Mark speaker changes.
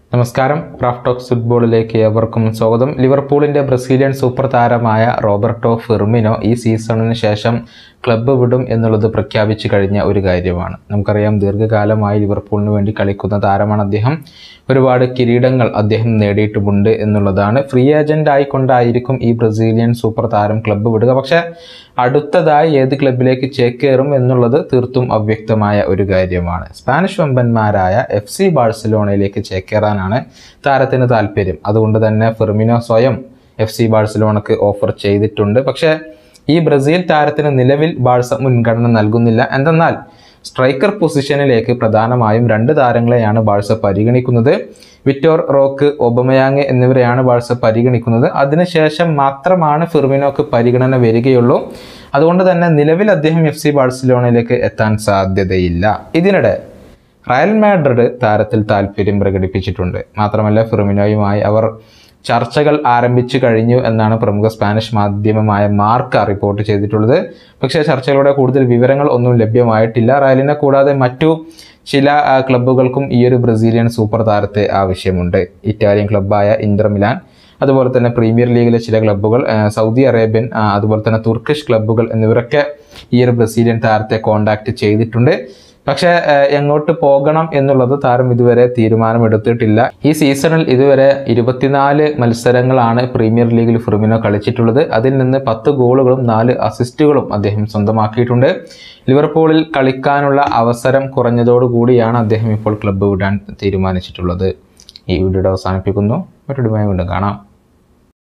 Speaker 1: നമസ്കാരം craft talks ഫുട്ബോളിലേക്ക് ഏവർക്കും സ്വാഗതം ലിവർപൂളിന്റെ ബ്രസീലിയൻ സൂപ്പർ താരമായ റോബർട്ടോ ഫിർമിനോ ഈ സീസണിന് ശേഷം ക്ലബ്ബ് വിടും എന്നുള്ളത് പ്രഖ്യാപിച്ചു കഴിഞ്ഞ ഒരു കാര്യമാണ് നമുക്കറിയാം ദീർഘകാലമായി ലിവർപൂളിന് വേണ്ടി കളിക്കുന്ന താരമാണ് അദ്ദേഹം ഒരുപാട് കിരീടങ്ങൾ അദ്ദേഹം നേടിയിട്ടുമുണ്ട് എന്നുള്ളതാണ് ഫ്രീ ഏജന്റ് ആയിക്കൊണ്ടായിരിക്കും ഈ ബ്രസീലിയൻ സൂപ്പർ താരം ക്ലബ്ബ് വിടുക പക്ഷേ അടുത്തതായി ഏത് ക്ലബിലേക്ക് ചേക്കേറും എന്നുള്ളത് തീർത്തും അവ്യക്തമായ ഒരു കാര്യമാണ് സ്പാനിഷ് വമ്പന്മാരായ എഫ് സി ബാഴ്സലോണയിലേക്ക് ചേക്കേറാനാണ് താരത്തിന് താല്പര്യം അതുകൊണ്ട് തന്നെ ഫെർമിനോ സ്വയം എഫ് സി ബാഴ്സലോണക്ക് ഓഫർ ചെയ്തിട്ടുണ്ട് പക്ഷേ ഈ ബ്രസീൽ താരത്തിന് നിലവിൽ ബാഴ്സ മുൻഗണന നൽകുന്നില്ല എന്തെന്നാൽ സ്ട്രൈക്കർ പൊസിഷനിലേക്ക് പ്രധാനമായും രണ്ട് താരങ്ങളെയാണ് ബാഴ്സ പരിഗണിക്കുന്നത് വിറ്റോർ റോക്ക് ഒബമയാങ് എന്നിവരെയാണ് ബാഴ്സ പരിഗണിക്കുന്നത് അതിനുശേഷം മാത്രമാണ് ഫിർമിനോക്ക് പരിഗണന വരികയുള്ളൂ അതുകൊണ്ട് തന്നെ നിലവിൽ അദ്ദേഹം എഫ് സി ബാഴ്സലോണയിലേക്ക് എത്താൻ സാധ്യതയില്ല ഇതിനിടെ റയൽ മാഡ്രിഡ് താരത്തിൽ താല്പര്യം പ്രകടിപ്പിച്ചിട്ടുണ്ട് മാത്രമല്ല ഫിർമിനോയുമായി അവർ ചർച്ചകൾ ആരംഭിച്ചു കഴിഞ്ഞു എന്നാണ് പ്രമുഖ സ്പാനിഷ് മാധ്യമമായ മാർക്ക റിപ്പോർട്ട് ചെയ്തിട്ടുള്ളത് പക്ഷേ ചർച്ചകളുടെ കൂടുതൽ വിവരങ്ങൾ ഒന്നും ലഭ്യമായിട്ടില്ല റയലിനെ കൂടാതെ മറ്റു ചില ആ, ക്ലബ്ബുകൾക്കും ഈ ഒരു ബ്രസീലിയൻ സൂപ്പർ താരത്തെ ആവശ്യമുണ്ട് ഇറ്റാലിയൻ ക്ലബ്ബായ ഇന്റർ മിലാൻ അതുപോലെ തന്നെ പ്രീമിയർ ലീഗിലെ ചില ക്ലബ്ബുകൾ ആ, സൗദി അറേബ്യൻ ആ, അതുപോലെ തന്നെ തുർക്കിഷ് ക്ലബ്ബുകൾ എന്നിവരൊക്കെ ഈ ഒരു ബ്രസീലിയൻ താരത്തെ കോണ്ടാക്ട് ചെയ്തിട്ടുണ്ട് പക്ഷേ ഏഹ്, എങ്ങോട്ട് പോകണം എന്നുള്ളത് താരം ഇതുവരെ തീരുമാനമെടുത്തിട്ടില്ല ഈ സീസണിൽ ഇതുവരെ ഇരുപത്തിനാല് മത്സരങ്ങളാണ് പ്രീമിയർ ലീഗിൽ ഫിർമിനോ കളിച്ചിട്ടുള്ളത് അതിൽ നിന്ന് പത്ത് ഗോളുകളും നാല് അസിസ്റ്റുകളും അദ്ദേഹം സ്വന്തമാക്കിയിട്ടുണ്ട് ലിവർപൂളിൽ കളിക്കാനുള്ള അവസരം കുറഞ്ഞതോടുകൂടിയാണ് അദ്ദേഹം ഇപ്പോൾ ക്ലബ്ബ് വിടാൻ തീരുമാനിച്ചിട്ടുള്ളത് ഈ വീഡിയോയുടെ അവസാനിപ്പിക്കുന്നു മറ്റൊരു വീണ്ടും കാണാം